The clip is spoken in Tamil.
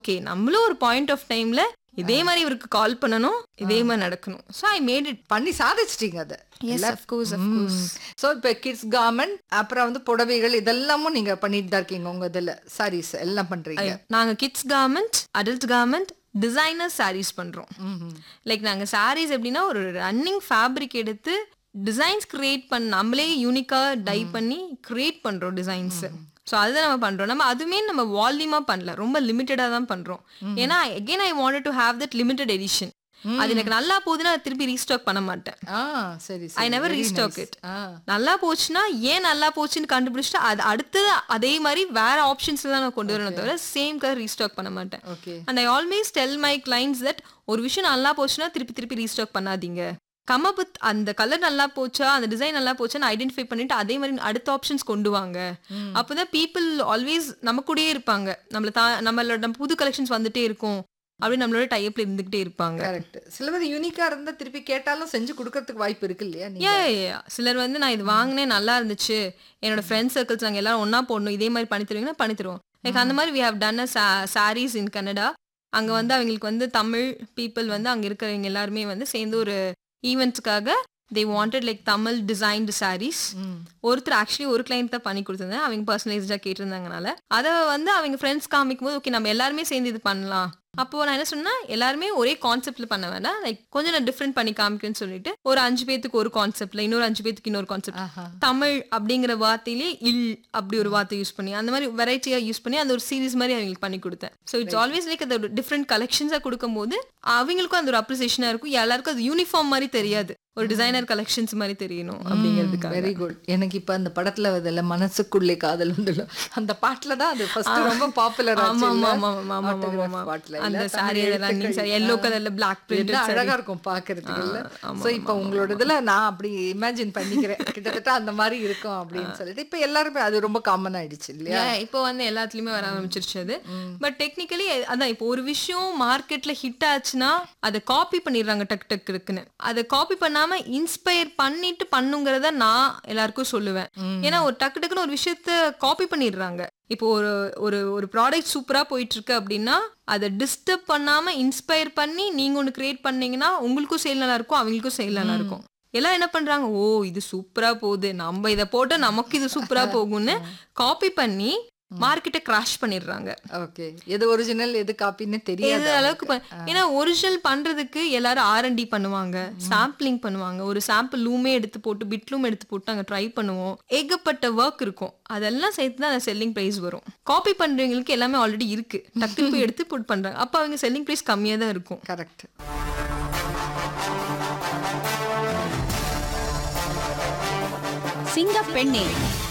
ஓகே நம்மளும் ஒரு பாயிண்ட் ஆஃப் டைம்ல இதே மாதிரி இவருக்கு கால் பண்ணணும் இதே மாதிரி நடக்கணும் ஸோ ஐ மேட் இட் பண்ணி சாதிச்சிட்டீங்க அதை எஸ் அஃப்கோர்ஸ் அஃப்கோர்ஸ் ஸோ இப்போ கிட்ஸ் கார்மெண்ட் அப்புறம் வந்து புடவைகள் இதெல்லாமும் நீங்க பண்ணிட்டு தான் இருக்கீங்க உங்க இதுல சாரீஸ் எல்லாம் பண்றீங்க நாங்க kids garment adult garment designer sarees பண்றோம் லைக் நாங்க சாரீஸ் எப்படின்னா ஒரு ரன்னிங் ஃபேப்ரிக் எடுத்து டிசைன்ஸ் கிரியேட் பண்ண நம்மளே யூனிக்கா டை பண்ணி கிரியேட் பண்றோம் டிசைன்ஸ் ஸோ அதுதான் நம்ம பண்றோம் நம்ம அதுவுமே நம்ம வால்யூமா பண்ணல ரொம்ப லிமிட்டடா தான் பண்றோம் ஏன்னா again I wanted to have that limited edition அது எனக்கு நல்லா போகுதுன்னா அதை திருப்பி ரீஸ்டாக் பண்ண மாட்டேன் ஆ சரி ஐ சரி never very restock nice. It ஆ நல்லா போச்சுன்னா ஏன் நல்லா போச்சுன்னு கண்டுபிடிச்சிட்டு அது அடுத்தது அதே மாதிரி வேற ஆப்ஷன்ஸ் தான் நான் கொண்டு வரணும் தவிர சேம் கலர் ரீஸ்டாக் பண்ண மாட்டேன் okay and I always tell my clients that ஒரு விஷயம் நல்லா போச்சுன்னா திருப்பி திருப்பி ரீஸ்டாக் பண்ணாதீங்க கம் அப் வித் அந்த கலர் நல்லா போச்சா அந்த டிசைன் நல்லா போச்சான்னு ஐடென்டிஃபை பண்ணிட்டு அதே மாதிரி அடுத்த ஆப்ஷன்ஸ் கொண்டு வாங்க அப்போதான் பீப்புள் ஆல்வேஸ் நம்ம கூடயே இருப்பாங்க நம்மள தா நம்மளோட நம்ம புது கலெக்ஷன்ஸ் வந்துட்டே இருக்கும் அப்படின்னு நம்மளோட டைப்ல இருந்துகிட்டே இருப்பாங்க கரெக்ட் சில பேர் யூனிக்கா இருந்தா திருப்பி கேட்டாலும் செஞ்சு கொடுக்கறதுக்கு வாய்ப்பு இருக்கு இல்லையா நீங்க Yeah, yeah, yeah. சிலர் வந்து நான் இது வாங்கினேன் நல்லா இருந்துச்சு என்னோட ஃப்ரெண்ட்ஸ் சர்க்கிள்ஸ் நாங்கள் எல்லாரும் ஒண்ணா போடணும் இதே மாதிரி பண்ணி தருவீங்கன்னா பண்ணி தருவோம் லைக் அந்த மாதிரி we have done a sarees in Canada அங்க வந்து அவங்களுக்கு வந்து தமிழ் பீப்புள் வந்து அங்க இருக்கிறவங்க எல்லாருமே வந்து சேர்ந்து ஒரு ஈவெண்ட்ஸ்க்காக they wanted like Tamil designed sarees hmm. ஒருத்தர் ஆக்சுவலி ஒரு கிளைண்ட் தான் பண்ணி கொடுத்துருந்தேன் அவங்க பர்சனலைஸ்டா கேட்டிருந்தாங்கனால அதை வந்து அவங்க ஃப்ரெண்ட்ஸ் காமிக்கும் போது ஓகே நம்ம எல்லாருமே சேர்ந்து இது பண்ணலாம் அப்போ நான் என்ன சொன்னா எல்லாருமே ஒரே கான்செப்ட்ல பண்ண வேண்டாம் லைக் கொஞ்சம் நான் டிஃப்ரெண்ட் பண்ணி காமிக்கிறேன்னு சொல்லிட்டு ஒரு அஞ்சு பேத்துக்கு ஒரு கான்செப்ட்ல இன்னொரு அஞ்சு பேத்துக்கு இன்னொரு கான்செப்ட் ஆஹா தமிழ் அப்படிங்கிற வார்த்தையிலே இல் அப்படி ஒரு வார்த்தை யூஸ் பண்ணி அந்த மாதிரி வெரைட்டியா யூஸ் பண்ணி அந்த ஒரு சீரிஸ் மாதிரி அவங்களுக்கு பண்ணி கொடுத்தேன் ஸோ இட்ஸ் ஆல்வேஸ் லைக் அது ஒரு டிஃப்ரெண்ட் கலெக்ஷன்ஸா கொடுக்கும் போது அவங்களுக்கும் அந்த ஒரு அப்ரிசியேஷனா இருக்கும் எல்லாருக்கும் அது யூனிஃபார்ம் மாதிரி தெரியாது ஒரு டிசைனர் கலெக்ஷன்ஸ் மாதிரி தெரியணும் அப்படிங்கிறதுக்காக வெரி குட் எனக்கு இப்ப அந்த படத்துல வருதுல்ல மனசுக்குள்ளே காதல் உண்டுல அந்த பாட்டுல தான் அது ஃபர்ஸ்ட் ரொம்ப பாப்புலர் ஆமா ஆச்சு ஆமா ஆமா ஆமா ஆமா ஆமா பாட்டுல அந்த சாரி அதெல்லாம் நீங்க சாரி எல்லோ கலர்ல பிளாக் பிரிண்ட் என்ன அழகா இருக்கும் பாக்குறதுக்கு இல்ல ஆமா, சோ இப்ப உங்களோட இதுல நான் அப்படி இமேஜின் பண்ணிக்கிறேன் கிட்டத்தட்ட அந்த மாதிரி இருக்கும் அப்படின்னு சொல்லிட்டு இப்ப எல்லாருமே அது ரொம்ப காமன் ஆயிடுச்சு இல்லையா இப்போ வந்து எல்லாத்துலயுமே வர ஆரம்பிச்சிருச்சு அது பட் டெக்னிக்கலி அதான் இப்போ ஒரு விஷயம் மார்க்கெட்ல ஹிட் ஆச்சுன்னா அதை காப்பி பண்ணிடுறாங்க டக் டக் இருக்குன்னு அதை காப்பி பண்ணாம இன்ஸ்பயர் பண்ணிட்டு பண்ணுங்கிறத நான் எல்லாருக்கும் சொல்லுவேன் ஏன்னா ஒரு டக்கு டக்குன்னு ஒரு விஷயத்த காப்பி பண்ணிடுறாங்க இப்போ ஒரு ஒரு ஒரு ப்ராடக்ட் சூப்பரா போயிட்டு இருக்கு அப்படின்னா அதை டிஸ்டர்ப் பண்ணாம இன்ஸ்பயர் பண்ணி நீங்க ஒன்று கிரியேட் பண்ணீங்கன்னா உங்களுக்கும் சேல் நல்லா இருக்கும் அவங்களுக்கும் சேல் நல்லா இருக்கும் எல்லாம் என்ன பண்றாங்க ஓ இது சூப்பரா போகுது நம்ம இதை போட்டா நமக்கு இது சூப்பரா போகும்னு காப்பி பண்ணி மார்க்கெட்டை கிராஷ் பண்ணிடுறாங்க ஓகே எது ஒரிஜினல் எது காப்பின்னு தெரியாது எது அளவுக்கு ப- ஏன்னா ஒரிஜினல் பண்றதுக்கு எல்லாரும் ஆர்என்டி பண்ணுவாங்க சாம்பிளிங் பண்ணுவாங்க ஒரு சாம்பிள் லூமே எடுத்து போட்டு பிட் லூம் எடுத்து போட்டு அங்க ட்ரை பண்ணுவோம் ஏகப்பட்ட ஒர்க் இருக்கும் அதெல்லாம் சேர்த்து தான் அந்த செல்லிங் பிரைஸ் வரும் காப்பி பண்றவங்களுக்கு எல்லாமே ஆல்ரெடி இருக்கு டக்குனு போய் எடுத்து போட்டு பண்றாங்க அப்ப அவங்க செல்லிங் பிரைஸ் கம்மியா தான் இருக்கும் கரெக்ட் சிங்கப்பெண்ணே